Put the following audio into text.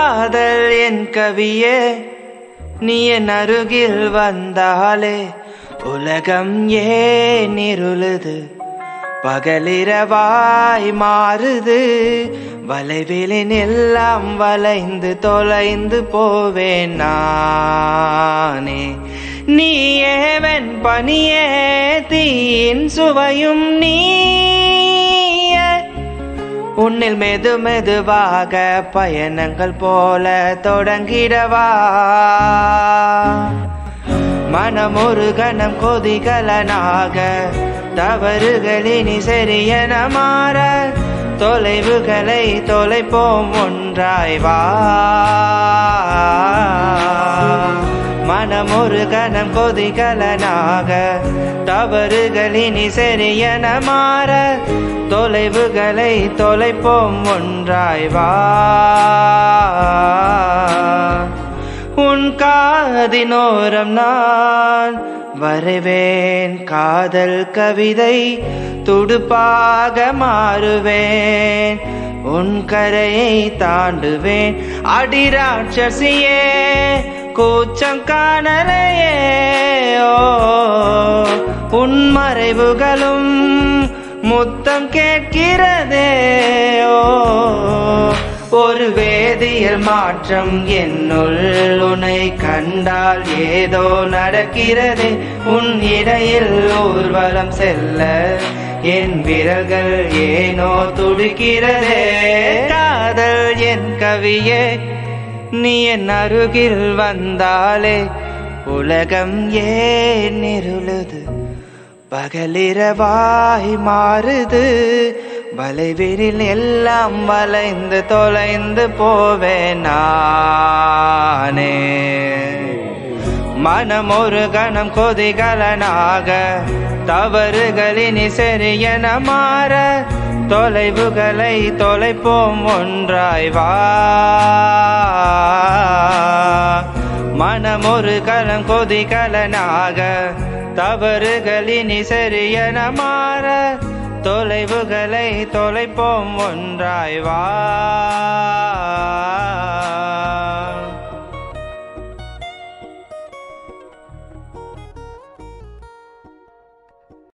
காதல் என் கவியே நீ என் அருகில் வந்தாலே உலகம் ஏன் இருளுது பகலிரவாய் மாறுது வளைவிலின் எல்லாம் வளைந்து தொலைந்து போவேன் நானே நீயே வெண் பனியே தீயின் சுவையும் நீயே உன்னில் மெது மெதுவாக பயணங்கள் போல தொடங்கிடவா மனம் ஒரு கணம் கொதிகலனாக தவறுகளினி சரியென மாற தொலைவுகளை தொலைப்போம் ஒன்றாய் வா மனம் ஒரு கணம் கொதிகலனாக தவறுகளினி சரியென மாற தொலைவுகளை தொலைப்போம் ஒன்றாய் வா உன் காதினோரம் நான் வரைவேன் காதல் கவிதை துடுப்பாக மாறுவேன் உன் கரையை தாண்டுவேன் அடிராட்சசியே கூச்சம் காணலையே ஓ உன் மறைவுகளும் முத்தம் கேட்கிறதே ஓ ஒரு வேதியியல் மாற்றம் என்னுள் உன்னை கண்டால் ஏதோ நடக்கிறதே உன் இடையில் ஊர்வலம் செல்ல என் விரல்கள் ஏனோ துடிக்கிறதே காதல் என் கவியே நீ என் அருகில் வந்தாலே உலகம் ஏன் இருளுது பகலிரவாய் மாறுது வளைவிரில் எல்லாம் வளைந்து தொலைந்து போவேன் நானே மனம் ஒரு கணம் கொதிகலனாக தவறுகளினி சரியென மாற தொலைவுகளை தொலைப்போம் ஒன்றாய் வா மனம் ஒரு கலம் கொதிகலனாக தவறுகளினி சரியென மாற தொலைவுகளை தொலைப்போம் ஒன்றாய் வா